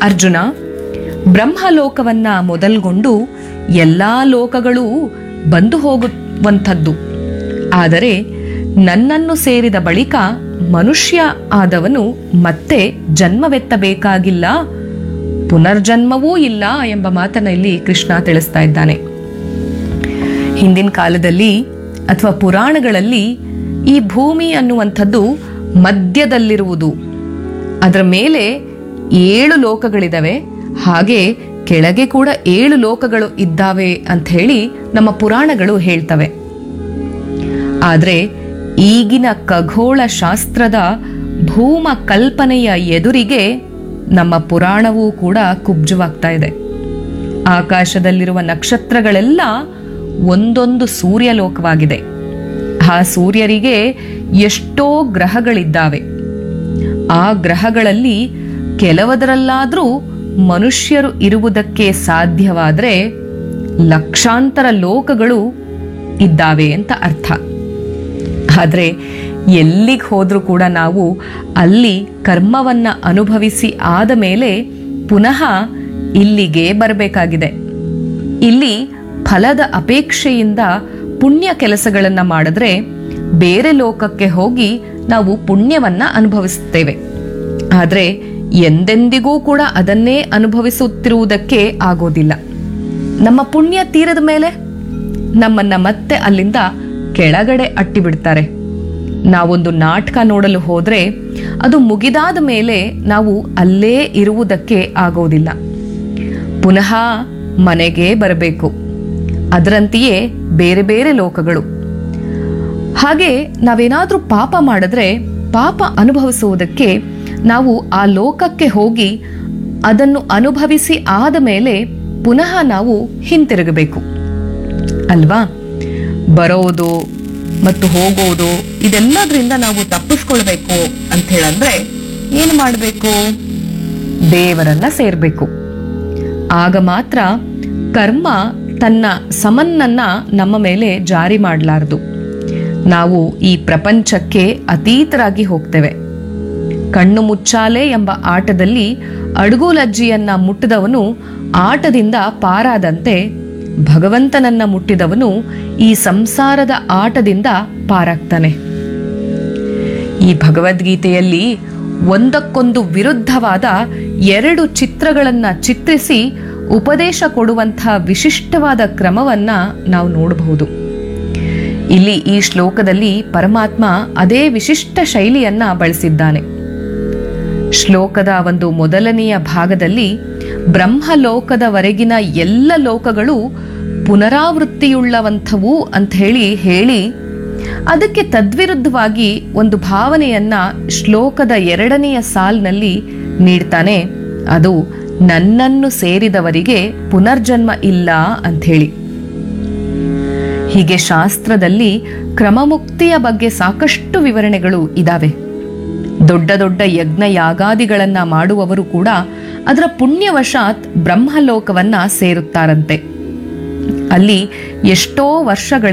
ಅರ್ಜುನ ಬ್ರಹ್ಮಲೋಕವನ್ನ ಮೊದಲ್ಗೊಂಡು ಎಲ್ಲಾ ಲೋಕಗಳೂ ಬಂದು ಹೋಗುವಂಥದ್ದು ಆದರೆ ನನ್ನನ್ನು ಸೇರಿದ ಬಳಿಕ ಮನುಷ್ಯ ಆದವನು ಮತ್ತೆ ಜನ್ಮವೆತ್ತಬೇಕಾಗಿಲ್ಲ ಪುನರ್ಜನ್ಮವೂ ಇಲ್ಲ ಎಂಬ ಮಾತನ್ನ ಇಲ್ಲಿ ಕೃಷ್ಣ ತಿಳಿಸ್ತಾ ಇದ್ದಾನೆ ಹಿಂದಿನ ಕಾಲದಲ್ಲಿ ಅಥವಾ ಪುರಾಣಗಳಲ್ಲಿ ಈ ಭೂಮಿ ಅನ್ನುವಂಥದ್ದು ಮಧ್ಯದಲ್ಲಿರುವುದು ಅದರ ಮೇಲೆ ಏಳು ಲೋಕಗಳಿದಾವೆ ಹಾಗೆ ಕೆಳಗೆ ಕೂಡ ಏಳು ಲೋಕಗಳು ಇದ್ದಾವೆ ಅಂತ ಹೇಳಿ ನಮ್ಮ ಪುರಾಣಗಳು ಹೇಳ್ತವೆ ಆದ್ರೆ ಈಗಿನ ಖಗೋಳ ಶಾಸ್ತ್ರದ ಭೂಮ ಕಲ್ಪನೆಯ ಎದುರಿಗೆ ನಮ್ಮ ಪುರಾಣವೂ ಕೂಡ ಕುಬ್ಜವಾಗ್ತಾ ಇದೆ ಆಕಾಶದಲ್ಲಿರುವ ನಕ್ಷತ್ರಗಳೆಲ್ಲ ಒಂದೊಂದು ಸೂರ್ಯಲೋಕವಾಗಿದೆ ಆ ಸೂರ್ಯರಿಗೆ ಎಷ್ಟೋ ಗ್ರಹಗಳಿದ್ದಾವೆ ಆ ಗ್ರಹಗಳಲ್ಲಿ ಕೆಲವದರಲ್ಲಾದ್ರೂ ಮನುಷ್ಯರು ಇರುವುದಕ್ಕೆ ಸಾಧ್ಯವಾದ್ರೆ ಲಕ್ಷಾಂತರ ಲೋಕಗಳು ಇದ್ದಾವೆ ಅಂತ ಅರ್ಥ ಆದ್ರೆ ಎಲ್ಲಿಗೆ ಹೋದ್ರೂ ಕೂಡ ನಾವು ಅಲ್ಲಿ ಕರ್ಮವನ್ನ ಅನುಭವಿಸಿ ಆದ ಮೇಲೆ ಪುನಃ ಇಲ್ಲಿಗೆ ಬರಬೇಕಾಗಿದೆ ಇಲ್ಲಿ ಫಲದ ಅಪೇಕ್ಷೆಯಿಂದ ಪುಣ್ಯ ಕೆಲಸಗಳನ್ನ ಮಾಡಿದ್ರೆ ಬೇರೆ ಲೋಕಕ್ಕೆ ಹೋಗಿ ನಾವು ಪುಣ್ಯವನ್ನ ಅನುಭವಿಸುತ್ತೇವೆ ಆದ್ರೆ ಎಂದೆಂದಿಗೂ ಕೂಡ ಅದನ್ನೇ ಅನುಭವಿಸುತ್ತಿರುವುದಕ್ಕೆ ಆಗೋದಿಲ್ಲ ನಮ್ಮ ಪುಣ್ಯ ತೀರದ ಮೇಲೆ ನಮ್ಮನ್ನ ಮತ್ತೆ ಅಲ್ಲಿಂದ ಕೆಳಗಡೆ ಅಟ್ಟಿ ಬಿಡ್ತಾರೆ ನಾವೊಂದು ನಾಟಕ ನೋಡಲು ಹೋದ್ರೆ ಅದು ಮುಗಿದಾದ ಮೇಲೆ ನಾವು ಅಲ್ಲೇ ಇರುವುದಕ್ಕೆ ಆಗೋದಿಲ್ಲ ಪುನಃ ಮನೆಗೆ ಬರಬೇಕು ಅದರಂತೆಯೇ ಬೇರೆ ಬೇರೆ ಲೋಕಗಳು ಹಾಗೆ ನಾವೇನಾದ್ರೂ ಪಾಪ ಮಾಡಿದ್ರೆ ಪಾಪ ಅನುಭವಿಸುವುದಕ್ಕೆ ನಾವು ಆ ಲೋಕಕ್ಕೆ ಹೋಗಿ ಅದನ್ನು ಅನುಭವಿಸಿ ಆದ ಮೇಲೆ ಪುನಃ ನಾವು ಹಿಂತಿರುಗಬೇಕು ಅಲ್ವಾ ಬರೋದು ಮತ್ತು ಹೋಗೋದು ಇದೆಲ್ಲದರಿಂದ ನಾವು ತಪ್ಪಿಸ್ಕೊಳ್ಬೇಕು ಅಂತ ಹೇಳಂದ್ರೆ ಏನು ಮಾಡಬೇಕು ದೇವರನ್ನ ಸೇರ್ಬೇಕು ಆಗ ಮಾತ್ರ ಕರ್ಮ ತನ್ನ ಸಮನ್ನನ್ನ ನಮ್ಮ ಮೇಲೆ ಜಾರಿ ಮಾಡಲಾರದು ನಾವು ಈ ಪ್ರಪಂಚಕ್ಕೆ ಅತೀತರಾಗಿ ಹೋಗ್ತೇವೆ ಕಣ್ಣು ಮುಚ್ಚಾಲೆ ಎಂಬ ಆಟದಲ್ಲಿ ಅಡುಗುಲಜ್ಜಿಯನ್ನ ಮುಟ್ಟಿದವನು ಆಟದಿಂದ ಪಾರಾದಂತೆ ಭಗವಂತನನ್ನ ಮುಟ್ಟಿದವನು ಈ ಸಂಸಾರದ ಆಟದಿಂದ ಪಾರಾಗ್ತಾನೆ ಈ ಭಗವದ್ಗೀತೆಯಲ್ಲಿ ಒಂದಕ್ಕೊಂದು ವಿರುದ್ಧವಾದ ಎರಡು ಚಿತ್ರಗಳನ್ನ ಚಿತ್ರಿಸಿ ಉಪದೇಶ ಕೊಡುವಂಥ ವಿಶಿಷ್ಟವಾದ ಕ್ರಮವನ್ನ ನಾವು ನೋಡಬಹುದು ಇಲ್ಲಿ ಈ ಶ್ಲೋಕದಲ್ಲಿ ಪರಮಾತ್ಮ ಅದೇ ವಿಶಿಷ್ಟ ಶೈಲಿಯನ್ನ ಬಳಸಿದ್ದಾನೆ ಶ್ಲೋಕದ ಒಂದು ಮೊದಲನೆಯ ಭಾಗದಲ್ಲಿ ಬ್ರಹ್ಮಲೋಕದವರೆಗಿನ ಎಲ್ಲ ಲೋಕಗಳು ಪುನರಾವೃತ್ತಿಯುಳ್ಳವಂಥವು ಅಂತ ಹೇಳಿ ಹೇಳಿ ಅದಕ್ಕೆ ತದ್ವಿರುದ್ಧವಾಗಿ ಒಂದು ಭಾವನೆಯನ್ನ ಶ್ಲೋಕದ ಎರಡನೆಯ ಸಾಲಿನಲ್ಲಿ ನೀಡ್ತಾನೆ ಅದು ನನ್ನನ್ನು ಸೇರಿದವರಿಗೆ ಪುನರ್ಜನ್ಮ ಇಲ್ಲ ಅಂತ ಹೇಳಿ ಹೀಗೆ ಶಾಸ್ತ್ರದಲ್ಲಿ ಕ್ರಮಮುಕ್ತಿಯ ಬಗ್ಗೆ ಸಾಕಷ್ಟು ವಿವರಣೆಗಳು ಇದಾವೆ ದೊಡ್ಡ ದೊಡ್ಡ ಯಜ್ಞ ಯಾಗಾದಿಗಳನ್ನ ಮಾಡುವವರು ಕೂಡ ಅದರ ಪುಣ್ಯವಶಾತ್ ಬ್ರಹ್ಮಲೋಕವನ್ನ ಸೇರುತ್ತಾರಂತೆ ಅಲ್ಲಿ ಎಷ್ಟೋ ವರ್ಷಗಳ